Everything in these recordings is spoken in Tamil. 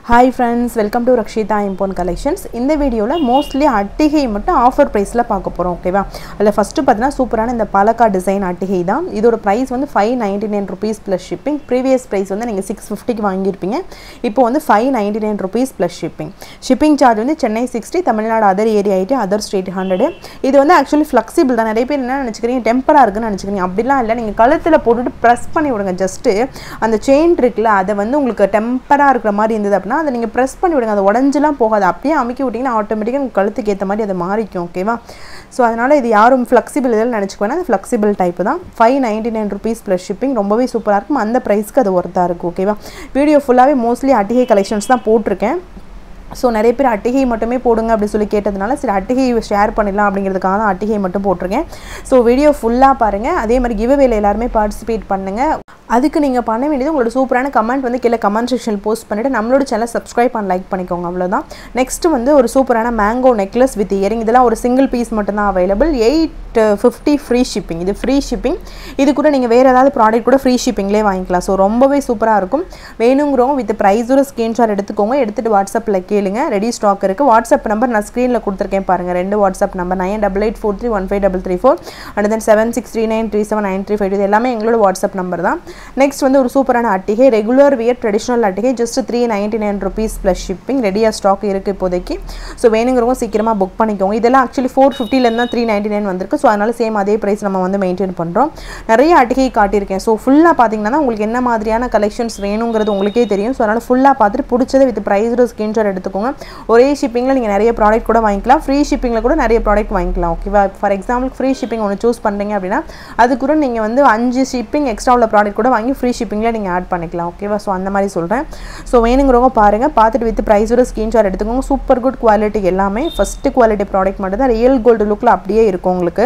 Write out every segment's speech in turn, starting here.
hi friends welcome to Rakshitha Impon collections இந்த வீடியோவில் மோஸ்ட்லி அட்டிகை மட்டும் ஆஃபர் ப்ரைஸில் பார்க்க போகிறோம் ஓகேவா அதில் ஃபஸ்ட்டு பார்த்தீங்கன்னா சூப்பரான இந்த பாலக்கா டிசைன் அட்டிகை தான் இதோட ப்ரைஸ் வந்து five ninety nine rupees plus shipping previous price வந்து நீங்கள் சிக்ஸ் ஃபிஃப்டிக்கு வாங்கியிருப்பீங்க இப்போ வந்து five ninety nine rupees plus shipping shipping charge வந்து Chennai sixty Tamil Nadu other area ஐடி அதர் ஸ்டேட் ஹண்ட்ரடு இது வந்து ஆக்சுவலி ஃப்ளெக்சிபிள் தான் நிறைய பேர் என்ன நினச்சிக்கிறீங்க டெம்பராக இருக்குன்னு நினச்சிக்கிறீங்க அப்படிலாம் இல்லை நீங்கள் கழுத்தில் போட்டுட்டு ப்ரெஸ் பண்ணி விடுங்க ஜஸ்ட்டு அந்த செயின் இருக்குல்ல அதை வந்து உங்களுக்கு டெம்பராக இருக்கிற மாதிரி இருந்தது அப்படின்னா அதை நீங்கள் ப்ரெஸ் பண்ணி விடுங்க அது உடஞ்செலாம் போகாது அப்படியே அமுக்கி விட்டிங்கன்னா ஆட்டோமேட்டிக்காக உங்கள் கழுத்துக்கு ஏற்ற மாதிரி அது மாறிக்கும் ஓகேவா ஸோ அதனால் இது யாரும் ஃப்ளெக்சிபிள் இதில் நினச்சிக்க வேணாம் அது ஃப்ளெக்சிபிள் டைப் தான் five ninety nine rupees plus shipping ரொம்பவே சூப்பராக இருக்கும் அந்த ப்ரைஸ்க்கு அது ஒர்த்தாக இருக்கும் ஓகேவா வீடியோ ஃபுல்லாகவே மோஸ்ட்லி அட்டிகை கலெக்ஷன்ஸ் தான் போட்டிருக்கேன் ஸோ நிறைய பேர் அட்டிகை மட்டுமே போடுங்க அப்படின்னு சொல்லி கேட்டதுனால சரி அட்டிகை ஷேர் பண்ணிடலாம் அப்படிங்கிறதுக்காக தான் அட்டிகை மட்டும் போட்டிருக்கேன் ஸோ வீடியோ ஃபுல்லாக பாருங்கள் அதே மாதிரி கிவ்அவேல எல்லாருமே பார்ட்டிசிபேட் பண்ணுங்கள் அதுக்கு நீங்கள் பண்ண வேண்டியது உங்களோட சூப்பரான கமெண்ட் வந்து கீழே கமெண்ட் செக்ஷன் போஸ்ட் பண்ணிவிட்டு நம்மளோட சேனல் சப்ஸ்கிரைப் பண்ண லைக் பண்ணிக்கோங்க அவ்வளோதான் நெக்ஸ்ட் வந்து ஒரு சூப்பரான மேங்கோ நெக்லஸ் வித் இயரிங் இதெல்லாம் ஒரு சிங்கிள் பீஸ் மட்டும்தான் available eight fifty free shipping இது ஃப்ரீ ஷிப்பிங் இது கூட நீங்கள் வேறு ஏதாவது ப்ராடக்ட் கூட ஃப்ரீ ஷிப்பிங்லேயே வாங்கிக்கலாம் ஸோ ரொம்பவே சூப்பராக இருக்கும் வேணுங்கிறவங்க வித் ப்ரைஸோட ஸ்க்ரீன்ஷாட் எடுத்துக்கோங்க எடுத்துகிட்டு வாட்ஸ்அப்பில் கேளுங்க ரெடி ஸ்டாக் இருக்குது வாட்ஸ்அப் நம்பர் நான் ஸ்க்ரீனில் கொடுத்துருக்கேன் பாருங்கள் ரெண்டு WhatsApp number nine double eight four three one five double three four and then seven six three nine three seven nine three five இது எல்லாமே எங்களோட வாட்ஸ்அப் நம்பர் தான் நெக்ஸ்ட் வந்து ஒரு சூப்பரான அட்டிகை ரெகுலர் வியர் ட்ரெடிஷ்னல் அட்டிகை just three ninety nine rupees plus shipping ரெடியாக ஸ்டாக் இருக்குது இப்போதைக்கு ஸோ வேணுங்கிறவங்க சீக்கிரமாக புக் பண்ணிக்கோங்க இதெல்லாம் ஆக்சுவலி ஃபோர் ஃபிஃப்டிலேருந்து தான் த்ரீ நைன்ட்டி நைன் வந்திருக்கு ஸோ அதனால் சேம் அதே ப்ரைஸ் நம்ம வந்து மெயின்டைன் பண்ணுறோம் நிறைய அட்டிகை காட்டியிருக்கேன் ஸோ ஃபுல்லாக பார்த்தீங்கன்னா உங்களுக்கு என்ன மாதிரியான கலெக்ஷன்ஸ் வேணுங்கிறது உங்களுக்கே தெரியும் ஸோ அதனால் ஃபுல்லாக பார்த்துட்டு பிடிச்சதை வித் ப்ரைஸோட ஸ்க்ரீன்ஷாட் எடுத்துக்கோங்க ஒரே ஷிப்பிங்கில் நீங்கள் நிறைய ப்ராடக்ட் கூட வாங்கிக்கலாம் ஃப்ரீ ஷிப்பிங்கில் கூட நிறைய ப்ராடக்ட் வாங்கிக்கலாம் ஓகேவா ஃபார் எக்ஸாம்பிள் ஃப்ரீ ஷிப்பிங் ஒன்று சூஸ் பண்ணுறீங்க அப்படின்னா அது கூட நீங்கள் வந்து அஞ்சு ஷிப்பிங் எக்ஸ்ட்ரா உள்ள ப்ராடக்ட் கூட வாங்கி ஃப்ரீ ஷிப்பிங்கில் நீங்கள் ஆட் பண்ணிக்கலாம் ஓகேவா ஸோ அந்த மாதிரி சொல்கிறேன் ஸோ வேணுங்கிறவங்க பாருங்கள் பார்த்துட்டு வித் ப்ரைஸோட ஸ்க்ரீன்ஷாட் எடுத்துக்கோங்க சூப்பர் குட் குவாலிட்டி எல்லாமே ஃபஸ்ட்டு குவாலிட்டி ப்ராடக்ட் மட்டும் தான் ரியல் கோல்டு லுக்கில் அப்படியே இருக்கும் உங்களுக்கு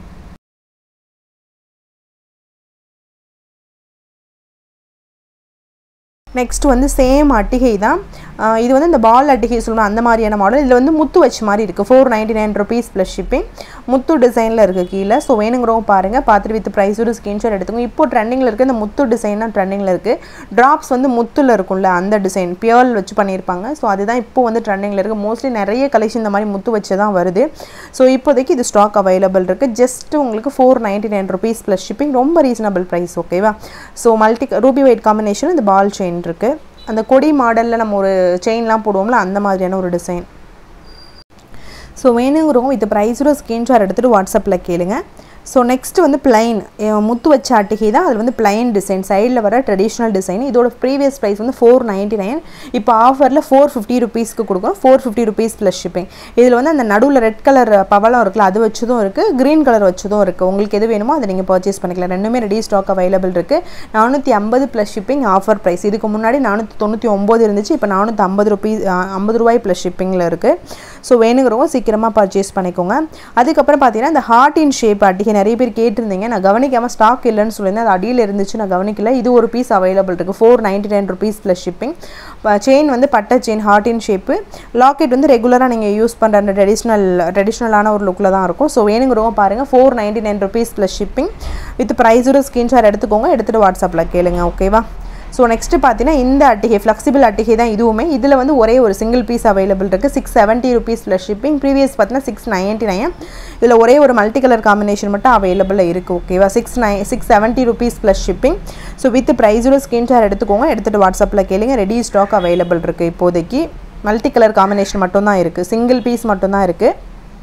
நெக்ஸ்ட் வந்து சேம் அட்டிகை தான் இது வந்து இந்த பால் அட்டிகை சொல்லணும் அந்த மாதிரியான மாடல் இதில் வந்து முத்து வச்ச மாதிரி இருக்குது four ninety nine rupees plus shipping முத்து டிசைனில் இருக்குது கீழே ஸோ வேணுங்கிறவங்க பாருங்கள் பார்த்துட்டு வித் ப்ரைஸ் ஒரு ஸ்க்ரீன்ஷாட் எடுத்துக்கோங்க இப்போ ட்ரெண்டிங்கில் இருக்குது இந்த முத்து டிசைன் தான் ட்ரெண்டிங்கில் இருக்குது ட்ராப்ஸ் வந்து முத்தில் இருக்கும்ல அந்த டிசைன் பியர்ல் வச்சு பண்ணியிருப்பாங்க ஸோ அதுதான் இப்போ வந்து ட்ரெண்டிங்கில் இருக்குது மோஸ்ட்லி நிறைய கலெக்ஷன் இந்த மாதிரி முத்து வச்சு தான் வருது ஸோ இப்போதைக்கு இது ஸ்டாக் அவைலபிள் இருக்குது ஜஸ்ட் உங்களுக்கு four ninety nine rupees plus shipping ரொம்ப ரீசனபிள் ப்ரைஸ் ஓகேவா so multi ruby white combination இந்த பால் செயின் இருக்குது அந்த கொடி மாடலில் நம்ம ஒரு செயின்லாம் போடுவோம்ல அந்த மாதிரியான ஒரு டிசைன் ஸோ வேணுங்கிறவங்க வித் ப்ரைஸோட ஸ்க்ரீன்ஷாட் எடுத்துகிட்டு வாட்ஸ்அப்பில் கேளுங்க ஸோ நெக்ஸ்ட் வந்து பிளைன் முத்து வச்ச அட்டிகை தான் அது வந்து பிளைன் டிசைன் சைடில் வர ட்ரெடிஷ்னல் டிசைன் இதோட ப்ரீவியஸ் ப்ரைஸ் வந்து ஃபோர் நைன்ட்டி நைன் இப்போ ஆஃபரில் ஃபோர் ஃபிஃப்டி ருபீஸ்க்கு கொடுக்கும் four fifty rupees plus shipping இதில் வந்து அந்த நடுவில் ரெட் கலர் பவளம் இருக்குல்ல அது வச்சதும் இருக்குது க்ரீன் கலர் வச்சதும் இருக்குது உங்களுக்கு எது வேணுமோ அதை நீங்கள் பர்ச்சேஸ் பண்ணிக்கலாம் ரெண்டுமே ரெடி ஸ்டாக் அவைலபிள் இருக்குது நானூற்றி ஐம்பது ப்ளஸ் ஷிப்பிங் ஆஃபர் ப்ரைஸ் இதுக்கு முன்னாடி நானூற்றி தொண்ணூற்றி ஒம்பது இருந்துச்சு இப்போ நானூற்றி ஐம்பது ருபீஸ் ஐம்பது ரூபாய் ப்ளஸ் ஷிப்பிங்கில் இருக்குது ஸோ வேணுங்கிறவங்க சீக்கிரமாக பர்ச்சேஸ் பண்ணிக்கோங்க அதுக்கப்புறம் பார்த்தீங்கன்னா இந்த ஹார்ட் இன் ஷேப் அட்டிகை நிறைய பேர் கேட்டிருந்தீங்க நான் கவனிக்காமல் ஸ்டாக் இல்லைன்னு சொல்லியிருந்தேன் அது அடியில் இருந்துச்சு நான் கவனிக்கல இது ஒரு பீஸ் அவைலபிள் இருக்குது four ninety nine rupees plus shipping chain வந்து பட்டை chain heart in shape locket வந்து ரெகுலராக நீங்கள் யூஸ் பண்ணுற அந்த ட்ரெடிஷ்னல் ட்ரெடிஷ்னலான ஒரு லுக்கில் தான் இருக்கும் ஸோ வேணுங்கிறவங்க பாருங்கள் four ninety nine rupees plus shipping with ப்ரைஸோட ஸ்க்ரீன்ஷாட் எடுத்துக்கோங்க எடுத்துகிட்டு வாட்ஸ்அப்பில் கேளுங்க ஓகேவா ஸோ நெக்ஸ்ட்டு பார்த்தீங்கன்னா இந்த அட்டிகை ஃப்ளெக்சிபிள் அட்டிகை தான் இதுவுமே இதில் வந்து ஒரே ஒரு சிங்கிள் பீஸ் அவைலபிள் இருக்குது six seventy rupees plus shipping previous பார்த்தீங்கன்னா சிக்ஸ் நைன்ட்டி நைன் இதில் ஒரே ஒரு மல்டி கலர் காம்பினேஷன் மட்டும் அவைலபிளில் இருக்குது ஓகேவா six nine six seventy rupees plus shipping so with ப்ரைஸோட ஸ்க்ரீன்ஷாட் எடுத்துக்கோங்க எடுத்துகிட்டு வாட்ஸ்அப்பில் கேளுங்க ரெடி ஸ்டாக் அவைலபிள் இருக்குது இப்போதைக்கு மல்டி கலர் காம்பினேஷன் மட்டும் தான் இருக்குது சிங்கிள் பீஸ் மட்டும் தான் இருக்குது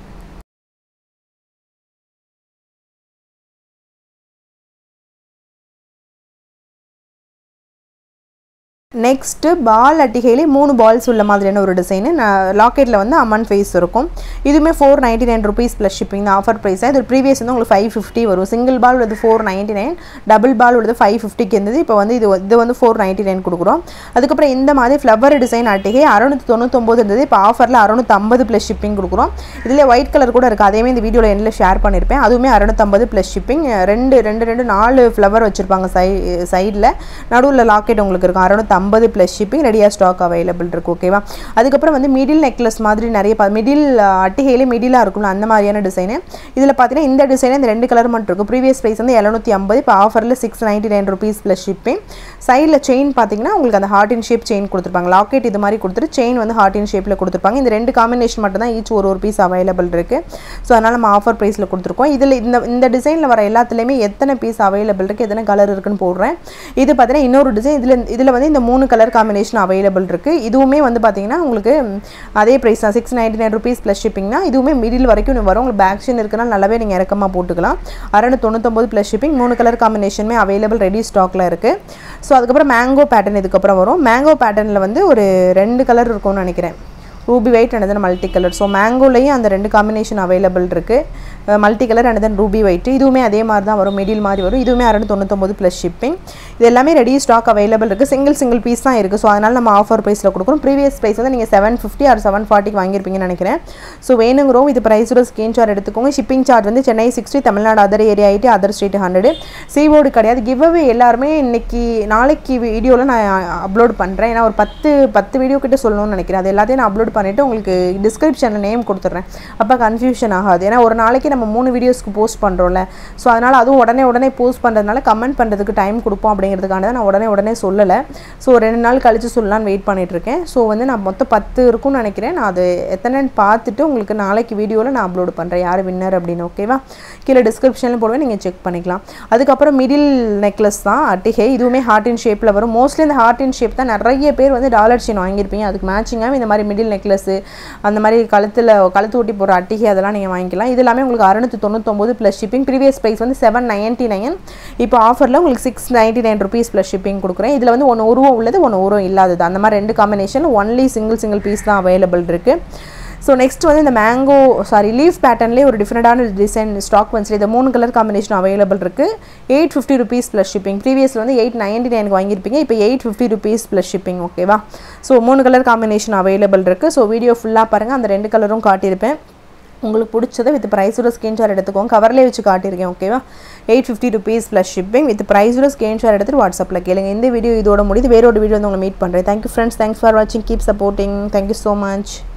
நெக்ஸ்ட்டு பால் அட்டிகையிலே மூணு பால்ஸ் உள்ள மாதிரியான ஒரு டிசைனு லாக்கெட்டில் வந்து அம்மன் ஃபேஸ் இருக்கும் இதுவுமே four ninety nine rupees plus shipping தான் ஆஃபர் ப்ரைஸ் இது ப்ரீவியஸ் வந்து உங்களுக்கு ஃபைவ் ஃபிஃப்டி வரும் சிங்கிள் பால் உள்ளது four ninety nine double ball உள்ளது ஃபைவ் ஃபிஃப்டிக்கு இருந்தது இப்போ வந்து இது இது வந்து ஃபோர் நைன்ட்டி நைன் கொடுக்குறோம் அதுக்கப்புறம் இந்த மாதிரி ஃப்ளவர் டிசைன் அட்டிகை அறுநூற்றி தொண்ணூத்தொம்பது இருந்தது இப்போ ஆஃபரில் அறுநூற்றம்பது ப்ளஸ் ஷிப்பிங் கொடுக்குறோம் இதில் ஒயிட் கலர் கூட இருக்குது அதேமே இந்த வீடியோவில் எண்டில் ஷேர் பண்ணியிருப்பேன் அதுவுமே அறுநூற்றம்பது ப்ளஸ் ஷிப்பிங் ரெண்டு ரெண்டு ரெண்டு நாலு ஃப்ளவர் வச்சுருப்பாங்க சை சைடில் நடுவில் லாக்கெட் உங்களுக்கு இருக்கும் அறுநூற்றம்பது ஐம்பது ப்ளஸ் ஷிப்பிங் ரெடியாக ஸ்டாக் அவைலபிள் இருக்குது ஓகேவா அதுக்கப்புறம் வந்து மிடில் நெக்லஸ் மாதிரி நிறைய மிடில் அட்டிகையிலே மிடிலாக இருக்கும்ல அந்த மாதிரியான டிசைனு இதில் பார்த்தீங்கன்னா இந்த டிசைனே இந்த ரெண்டு கலர் மட்டும் இருக்கும் ப்ரீவியஸ் ப்ரைஸ் வந்து எழுநூற்றி ஐம்பது இப்போ ஆஃபரில் six ninety nine rupees plus shipping சைடில் செயின் பார்த்தீங்கன்னா உங்களுக்கு அந்த ஹார்ட் இன் ஷேப் செயின் கொடுத்துருப்பாங்க லாக்கெட் இது மாதிரி கொடுத்துட்டு செயின் வந்து ஹார்ட் இன் ஷேப்பில் கொடுத்துருப்பாங்க இந்த ரெண்டு காம்பினேஷன் மட்டும் தான் ஈச் ஒரு ஒரு பீஸ் அவைலபிள் இருக்குது ஸோ அதனால் நம்ம ஆஃபர் ப்ரைஸில் கொடுத்துருக்கோம் இதில் இந்த இந்த டிசைனில் வர எல்லாத்துலேயுமே எத்தனை பீஸ் அவைலபிள் இருக்குது எத்தனை கலர் இருக்குன்னு போடுறேன் இது பார்த்தீங்கன்னா இன்னொரு டிசைன் இதில் இதில் வந்து இந்த மூணு கலர் காம்பினேஷன் அவைலபிள் இருக்குது இதுவுமே வந்து பார்த்தீங்கன்னா உங்களுக்கு அதே ப்ரைஸ் தான் six ninety nine rupees plus ஷிப்பிங்னா இதுவுமே மிடில் வரைக்கும் வரும் உங்களுக்கு பேக்ஷன் இருக்குன்னா நல்லாவே நீங்கள் இறக்கமாக போட்டுக்கலாம் அறநூ தொண்ணூத்தொம்பது ப்ளஸ் ஷிப்பிங் மூணு கலர் காம்பினேஷனுமே அவைலபிள் ரெடி ஸ்டாக்கில் இருக்குது ஸோ அதுக்கப்புறம் மேங்கோ பேட்டர்ன் இதுக்கப்புறம் வரும் மேங்கோ பேட்டர்னில் வந்து ஒரு ரெண்டு கலர் இருக்கும்னு நினைக்கிறேன் ruby white and then multi colour so மேங்கோலையும் அந்த ரெண்டு காம்பினேஷன் அவைலபிள் இருக்குது multi colour and then ruby white இதுவுமே அதே மாதிரி தான் வரும் மிடில் மாதிரி வரும் இதுவுமே அறநூ தொண்ணூத்தொம்பது ப்ளஸ் ஷிப்பிங் இது எல்லாமே ரெடி ஸ்டாக் அவைலபிள் இருக்குது சிங்கிள் சிங்கிள் பீஸ் தான் இருக்குது ஸோ அதனால் நம்ம ஆஃபர் ப்ரைஸில் கொடுக்குறோம் ப்ரீவியஸ் ப்ரைஸ் வந்து நீங்கள் செவன் ஃபிஃப்டி ஆர் செவன் ஃபார்ட்டிக்கு வாங்கியிருப்பீங்கன்னு நினைக்கிறேன் ஸோ வேணுங்கிறோம் இது ப்ரைஸோட ஸ்க்ரீன்ஷாட் எடுத்துக்கோங்க ஷிப்பிங் சார்ஜ் வந்து Chennai sixty Tamil Nadu other area eighty other state hundred சீவோர்டு கிடையாது கிவ் அவே எல்லாருமே இன்னைக்கு நாளைக்கு வீடியோவில் நான் அப்லோட் பண்ணுறேன் ஏன்னா ஒரு பத்து பத்து வீடியோ கிட்ட சொல்லணும்னு நினைக்கிறேன் அது எல்லாத்தையும் நான் அப்லோட் பண்ணிவிட்டு உங்களுக்கு டிஸ்கிரிப்ஷனில் நேம் கொடுத்துட்றேன் அப்போ கன்ஃபியூஷன் ஆகாது ஏன்னா ஒரு நாளைக்கு நம்ம மூணு வீடியோஸ்க்கு போஸ்ட் பண்ணுறோம்ல ஸோ அதனால் அதுவும் உடனே உடனே போஸ்ட் பண்ணுறதுனால கமெண்ட் பண்ணுறதுக்கு டைம் கொடுப்போம் அப்படிங்கிறதுக்காக தான் நான் உடனே உடனே சொல்லலை ஸோ ரெண்டு நாள் கழித்து சொல்லலான்னு வெயிட் பண்ணிகிட்ருக்கேன் ஸோ வந்து நான் மொத்தம் பத்து இருக்கும்னு நினைக்கிறேன் நான் அது எத்தனைன்னு பார்த்துட்டு உங்களுக்கு நாளைக்கு வீடியோவில் நான் அப்லோட் பண்ணுறேன் யார் வின்னர் அப்படின்னு ஓகேவா கீழே டிஸ்கிரிப்ஷனில் போடுவேன் நீங்கள் செக் பண்ணிக்கலாம் அதுக்கப்புறம் மிடில் நெக்லஸ் தான் அட்டிகை இதுவுமே ஹார்ட் இன் ஷேப்பில் வரும் மோஸ்ட்லி இந்த ஹார்ட் இன் ஷேப் தான் நிறைய பேர் வந்து டாலர் செயின் வாங்கியிருப்பீங்க அதுக்கு மேட்சிங்காக இந்த மாதிரி மிடில் நெக்லஸ்ஸு அந்த மாதிரி கழுத்தில் கழுத்து ஊட்டி போகிற அட்டிகை அதெல்லாம் நீங்கள் வாங்கிக்கலாம் இது எல்லாமே உங்களுக்கு அறுநூற்றி தொண்ணூத்தொம்பது ப்ளஸ் ஷிப்பிங் ப்ரீவியஸ் ப்ரைஸ் வந்து செவன் நைன்ட்டி நைன் இப்போ ஆஃபரில் உங்களுக்கு six ninety nine rupees plus shipping கொடுக்குறேன் இதில் வந்து ஒன்று உருவம் உள்ளது ஒன்று உருவம் இல்லாதது அந்த மாதிரி ரெண்டு combination only single single piece தான் அவைலபிள் இருக்குது ஸோ நெக்ஸ்ட் வந்து இந்த மேங்கோ சாரி லீஃப் பேட்டர்ன்லேயே ஒரு டிஃப்ரெண்டான டிசைன் ஸ்டாக் வந்து இந்த மூணு கலர் காம்பினேஷன் அவைலபிள் இருக்குது eight fifty rupees plus shipping ப்ரீவியஸில் வந்து எயிட் நைன்டி நைனுக்கு வாங்கியிருப்பீங்க இப்போ eight fifty rupees plus shipping ஓகேவா ஸோ மூணு கலர் காம்பினேஷன் அவைலபிள் இருக்குது ஸோ வீடியோ ஃபுல்லாக பாருங்கள் அந்த ரெண்டு கலரும் காட்டியிருப்பேன் உங்களுக்கு பிடிச்சதை வித் ப்ரைஸோட ஸ்க்ரீன்ஷாட் எடுத்துக்கோங்க கவர்லேயே வச்சு காட்டியிருக்கேன் ஓகேவா eight fifty rupees plus shipping with ப்ரைஸோட ஸ்க்ரீன்ஷாட் எடுத்துட்டு வாட்ஸ்அப்பில் கேளுங்க இந்த வீடியோ இதோட முடியுது வேறொரு வீடியோ வந்து உங்களை மீட் பண்ணுறேன் தேங்க்யூ ஃப்ரெண்ட்ஸ் தேங்க்ஸ் ஃபார் வாட்சிங் keep supporting thank you so much